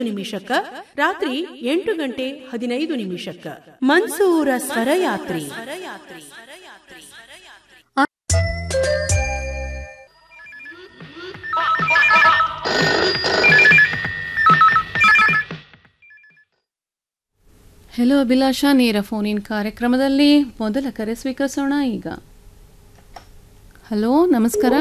ನಿಮಿಷಕ್ಕ ರಾತ್ರಿ ಎಂಟು ಗಂಟೆ ಹದಿನೈದು ನಿಮಿಷಕ್ಕ ಮನ್ಸೂರ ಸ್ವರಯಾತ್ರಿ ಹೆಲೋ ಅಭಿಲಾಷ ನೇರ ಫೋನಿನ್ ಕಾರ್ಯಕ್ರಮದಲ್ಲಿ ಮೊದಲ ಕರೆ ಸ್ವೀಕರಿಸೋಣ ಈಗ ಹಲೋ ನಮಸ್ಕಾರ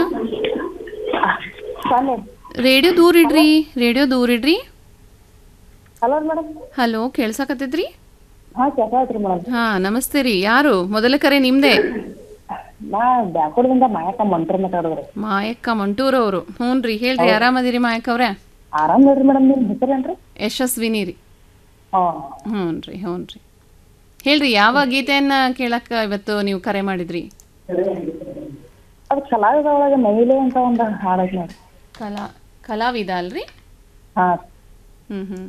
ರೇಡಿಯೋ ದೂರ ಇಡ್ರಿ ರೇಡಿಯೋ ದೂರ ಇಡ್ರಿ ಹಲೋ ಮೇಡಮ್ ಹಲೋ ಕೇಳ್ಸಕತ್ತೈತ್ರಿ ಹಾ ಕೆಲಸ ಆಯ್ತ್ರಿ ಮೇಡಮ್ ಹಾ ನಮಸ್ತೆ ರೀ ಯಾರು ಮೊದಲ ಕರೆ ನಿಮ್ದೇ ನಾ ಬ್ಯಾಕೋಡ್ದಿಂದ ಮಾಯಕ್ಕ ಮಂಟ್ರಿ ಮಾತಾಡೋದ್ರಿ ಮಾಯಕ್ಕ ಮಂಟೂರವರು ಹ್ಞೂ ರೀ ಹೇಳ್ರಿ ಆರಾಮದಿರಿ ಮಾಯಕ್ಕ ಅವ್ರೆ ಆರಾಮ್ ನೋಡ್ರಿ ಮೇಡಮ್ ನಿಮ್ ಹೆಸರೇನ್ರಿ ಯಶಸ್ವಿನಿ ರೀ ಹಾ ಹ್ಞೂ ರೀ ಹ್ಞೂ ರೀ ಹೇಳ್ರಿ ಯಾವ ಗೀತೆಯನ್ನ ಕೇಳಕ್ಕ ಇವತ್ತು ನೀವು ಕರೆ ಮಾಡಿದ್ರಿ ಅದು ಕಲಾವಿದ ಒಳಗೆ ಮಹಿಳೆ ಅಂತ ಒಂದು ಹಾಡೈತಿ ನೋಡ್ರಿ ಕಲಾ ಕಲಾವಿದ ಅಲ್ರಿ ಹಾ ಹ್ಮ್ ಹ್ಮ್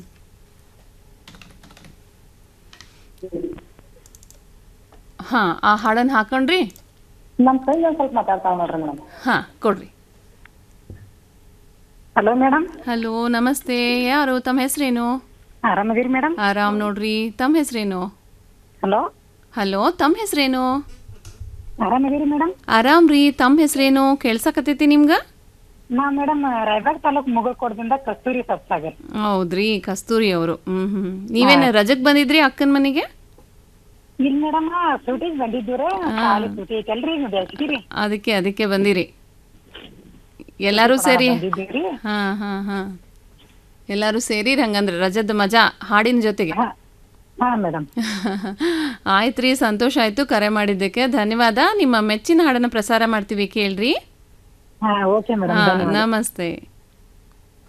ಹಾ ಆ ಹಾಡನ್ನ ಹಾಕೊಂಡ್ರಿ ನಮ್ ಕೈಗೆ ಒಂದ್ ಸ್ವಲ್ಪ ಮಾತಾಡ್ತಾವ ನೋಡ್ರಿ ಮೇಡಮ್ ಹಾ ಕೊಡ್ರಿ ಹಲೋ ಮೇಡಮ್ ಹಲೋ ನಮಸ್ತೆ ಯಾರು ತಮ್ಮ ಹೆಸರೇನು ಆರಾಮದಿರಿ ಮೇಡಮ್ ಆರಾಮ್ ನೋಡ್ರಿ ತಮ್ಮ ಹೆಸರೇನು ಹಲೋ ಹಲೋ ತಮ್ಮ ಹೆಸರೇನು ಆರಾಮದಿರಿ ಮೇಡಮ್ ಆರಾಮ್ ರೀ ತಮ್ಮ ಹೆಸರೇನು ಕೇಳ್ಸಕತ್ತೈತಿ ನಿಮ್ಗ ನಾ ಮೇಡಮ್ ರಾಯಬಾಗ್ ತಾಲೂಕ್ ಮುಗಕೋಟದಿಂದ ಕಸ್ತೂರಿ ಸಬ್ಸಾಗರ್ ಹೌದ್ರಿ ಕಸ್ತೂರಿ ಅವರು ಹ್ಮ್ ಹ್ಮ್ ನೀವೇನು ರಜಕ್ ಬಂದಿದ್ರಿ ಅಕ್ಕನ ಮನೆಗೆ ಇಲ್ಲಿ ಮೇಡಮ್ ಸೂಟಿಗೆ ಬಂದಿದ್ದೀರ ಖಾಲಿ ಸೂಟಿ ಐತಲ್ರಿ ನೀವು ಬೇಸಿಗಿರಿ ಅದಕ್ಕೆ ಅದಕ್ಕೆ ಬಂದಿರಿ ಎಲ್ಲರೂ ಸೇರಿ ಬಂದಿದ್ದೀರಿ ಹಾ ಹಾ ಹಾ ಎಲ್ಲರೂ ಸೇರಿ ಹಂಗಂದ್ರೆ ರಜದ ಮಜಾ ಹಾಡಿನ ಜೊತೆಗೆ ಹಾ ಹಾ ಮೇಡಮ್ ಆಯ್ತ್ರಿ ಸಂತೋಷ ಆಯ್ತು ಕರೆ ಮಾಡಿದ್ದಕ್ಕೆ ಧನ್ಯವಾದ ನಿಮ್ಮ ಮೆಚ್ಚಿನ ಹಾಡನ್ನ ಪ್ರಸಾರ ಮಾಡ್ತೀವಿ ಕೇಳ್ರಿ ಹಾ ಓಕೆ ಮೇಡಮ್ ಹಾ ನಮಸ್ತೆ